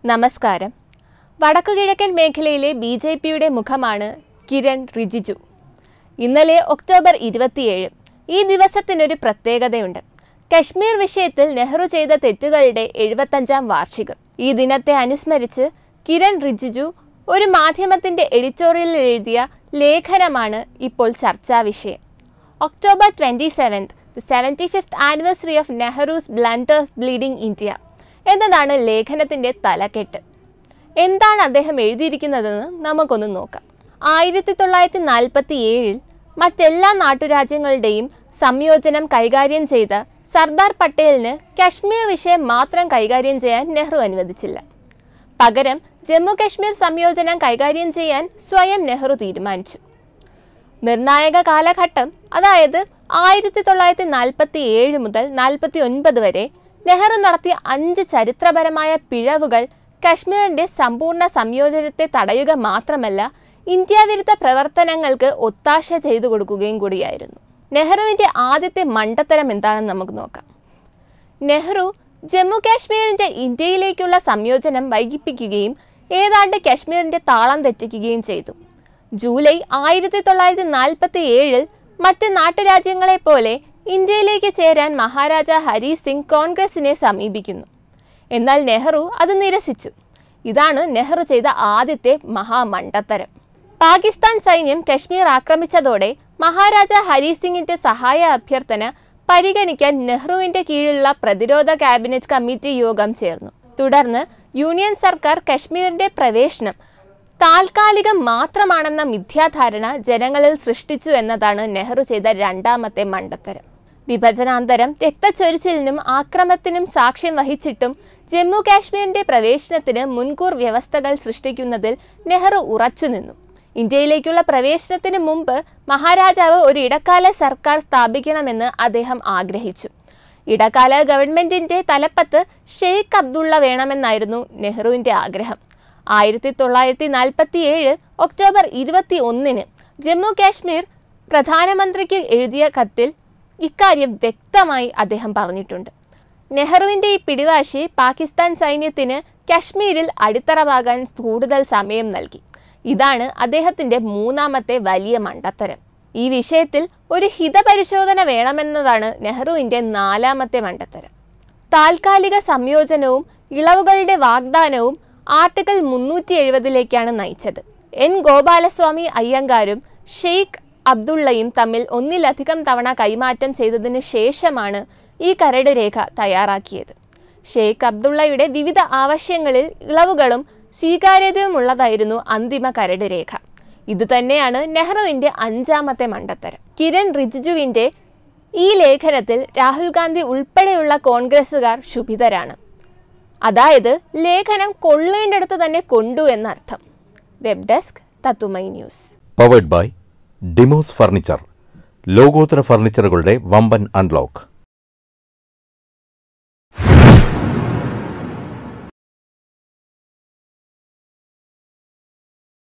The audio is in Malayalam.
നമസ്കാരം വടക്കുകിഴക്കൻ മേഖലയിലെ ബി ജെ പിയുടെ മുഖമാണ് കിരൺ റിജിജു ഇന്നലെ ഒക്ടോബർ ഇരുപത്തിയേഴ് ഈ ദിവസത്തിനൊരു പ്രത്യേകതയുണ്ട് കശ്മീർ വിഷയത്തിൽ നെഹ്റു ചെയ്ത തെറ്റുകളുടെ എഴുപത്തഞ്ചാം വാർഷികം ഈ ദിനത്തെ അനുസ്മരിച്ച് കിരൺ റിജിജു ഒരു മാധ്യമത്തിൻ്റെ എഡിറ്റോറിയലിൽ എഴുതിയ ലേഖനമാണ് ഇപ്പോൾ ചർച്ചാ വിഷയം October twenty seventh the seventy fifth anniversary of Nehru's blunders bleeding India എന്നതാണ് ലേഖനത്തിൻ്റെ തലക്കെട്ട് എന്താണ് അദ്ദേഹം എഴുതിയിരിക്കുന്നതെന്ന് നമുക്കൊന്ന് നോക്കാം ആയിരത്തി തൊള്ളായിരത്തി നാൽപ്പത്തി ഏഴിൽ മറ്റെല്ലാ നാട്ടുരാജ്യങ്ങളുടെയും സംയോജനം കൈകാര്യം ചെയ്ത സർദാർ പട്ടേലിന് കശ്മീർ വിഷയം മാത്രം കൈകാര്യം ചെയ്യാൻ നെഹ്റു അനുവദിച്ചില്ല പകരം ജമ്മു കശ്മീർ സംയോജനം കൈകാര്യം ചെയ്യാൻ സ്വയം നെഹ്റു തീരുമാനിച്ചു നിർണായക കാലഘട്ടം അതായത് ആയിരത്തി തൊള്ളായിരത്തി നാൽപ്പത്തി ഏഴ് മുതൽ നാൽപ്പത്തി ഒൻപത് വരെ നെഹ്റു നടത്തിയ അഞ്ച് ചരിത്രപരമായ പിഴവുകൾ കശ്മീരിന്റെ സമ്പൂർണ്ണ സംയോജനത്തെ തടയുക മാത്രമല്ല ഇന്ത്യ വിരുദ്ധ പ്രവർത്തനങ്ങൾക്ക് ഒത്താശ ചെയ്തു കൊടുക്കുകയും കൂടിയായിരുന്നു നെഹ്റുവിന്റെ ആദ്യത്തെ മണ്ടത്തരം എന്താണെന്ന് നമുക്ക് നോക്കാം നെഹ്റു ജമ്മു കാശ്മീരിന്റെ ഇന്ത്യയിലേക്കുള്ള സംയോജനം വൈകിപ്പിക്കുകയും ഏതാണ്ട് കശ്മീരിന്റെ താളം തെറ്റിക്കുകയും ചെയ്തു ജൂലൈ ആയിരത്തി തൊള്ളായിരത്തി നാൽപ്പത്തി ഏഴിൽ മറ്റ് നാട്ടുരാജ്യങ്ങളെ പോലെ ഇന്ത്യയിലേക്ക് ചേരാൻ മഹാരാജ ഹരി സിംഗ് കോൺഗ്രസിനെ സമീപിക്കുന്നു എന്നാൽ നെഹ്റു അത് നിരസിച്ചു ഇതാണ് നെഹ്റു ചെയ്ത ആദ്യത്തെ മഹാമണ്ടത്തരം പാകിസ്ഥാൻ സൈന്യം കശ്മീർ ആക്രമിച്ചതോടെ മഹാരാജ ഹരി സിംഗിന്റെ സഹായ അഭ്യർത്ഥന പരിഗണിക്കാൻ നെഹ്റുവിന്റെ കീഴിലുള്ള പ്രതിരോധ ക്യാബിനറ്റ് കമ്മിറ്റി യോഗം ചേർന്നു തുടർന്ന് യൂണിയൻ സർക്കാർ കശ്മീരിന്റെ പ്രവേശനം താൽക്കാലികം മാത്രമാണെന്ന മിഥ്യാധാരണ ജനങ്ങളിൽ സൃഷ്ടിച്ചു എന്നതാണ് നെഹ്റു ചെയ്ത രണ്ടാമത്തെ മണ്ടത്തരം വിഭജനാന്തരം രക്തച്ചൊരിച്ചിലിനും ആക്രമത്തിനും സാക്ഷ്യം വഹിച്ചിട്ടും ജമ്മു കാശ്മീരിന്റെ പ്രവേശനത്തിന് മുൻകൂർ വ്യവസ്ഥകൾ സൃഷ്ടിക്കുന്നതിൽ നെഹ്റു ഉറച്ചുനിന്നു ഇന്ത്യയിലേക്കുള്ള പ്രവേശനത്തിന് മുമ്പ് മഹാരാജാവ് ഒരു ഇടക്കാല സർക്കാർ സ്ഥാപിക്കണമെന്ന് അദ്ദേഹം ആഗ്രഹിച്ചു ഇടക്കാല ഗവൺമെന്റിന്റെ തലപ്പത്ത് ഷെയ്ഖ് അബ്ദുള്ള വേണമെന്നായിരുന്നു നെഹ്റുവിന്റെ ആഗ്രഹം ആയിരത്തി തൊള്ളായിരത്തി നാൽപ്പത്തി ഏഴ് ഒക്ടോബർ ഇരുപത്തി ഒന്നിന് ജമ്മു കാശ്മീർ പ്രധാനമന്ത്രിക്ക് എഴുതിയ കത്തിൽ ഇക്കാര്യം വ്യക്തമായി അദ്ദേഹം പറഞ്ഞിട്ടുണ്ട് നെഹ്റുവിൻ്റെ ഈ പിടിവാശി പാകിസ്ഥാൻ സൈന്യത്തിന് കശ്മീരിൽ അടിത്തറവാകാൻ കൂടുതൽ സമയം നൽകി ഇതാണ് അദ്ദേഹത്തിൻ്റെ മൂന്നാമത്തെ വലിയ മണ്ടത്തരം ഈ വിഷയത്തിൽ ഒരു ഹിതപരിശോധന വേണമെന്നതാണ് നെഹ്റുവിൻ്റെ നാലാമത്തെ മണ്ടത്തരം താൽക്കാലിക സംയോജനവും ഇളവുകളുടെ വാഗ്ദാനവും ആർട്ടിക്കിൾ മുന്നൂറ്റി എഴുപതിലേക്കാണ് നയിച്ചത് എൻ ഗോപാലസ്വാമി അയ്യങ്കാരും ഷെയ്ഖ് അബ്ദുള്ളയും തമ്മിൽ ഒന്നിലധികം തവണ കൈമാറ്റം ചെയ്തതിനു ശേഷമാണ് ഈ കരട് രേഖ തയ്യാറാക്കിയത് ഷെയ്ഖ് അബ്ദുള്ളയുടെ വിവിധ ആവശ്യങ്ങളിൽ ഇളവുകളും സ്വീകാര്യതയുമുള്ളതായിരുന്നു അന്തിമ കരട് രേഖ ഇതുതന്നെയാണ് നെഹ്റുവിൻ്റെ അഞ്ചാമത്തെ മണ്ടത്തരം കിരൺ റിജിജുവിൻ്റെ ഈ ലേഖനത്തിൽ രാഹുൽ ഗാന്ധി ഉൾപ്പെടെയുള്ള കോൺഗ്രസ്സുകാർ ശുഭിതരാണ് അതായത് ലേഖനം കൊള്ളേണ്ടടുത്ത് തന്നെ കൊണ്ടു എന്നർത്ഥം വെബ് ഡെസ്ക് തത്തുമൈ ന്യൂസ് പവേഡ് ബൈ ഡിമോസ് ഫർണിച്ചർ ലോകോത്തര ഫർണിച്ചറുകളുടെ വമ്പൻ അൺലോക്ക്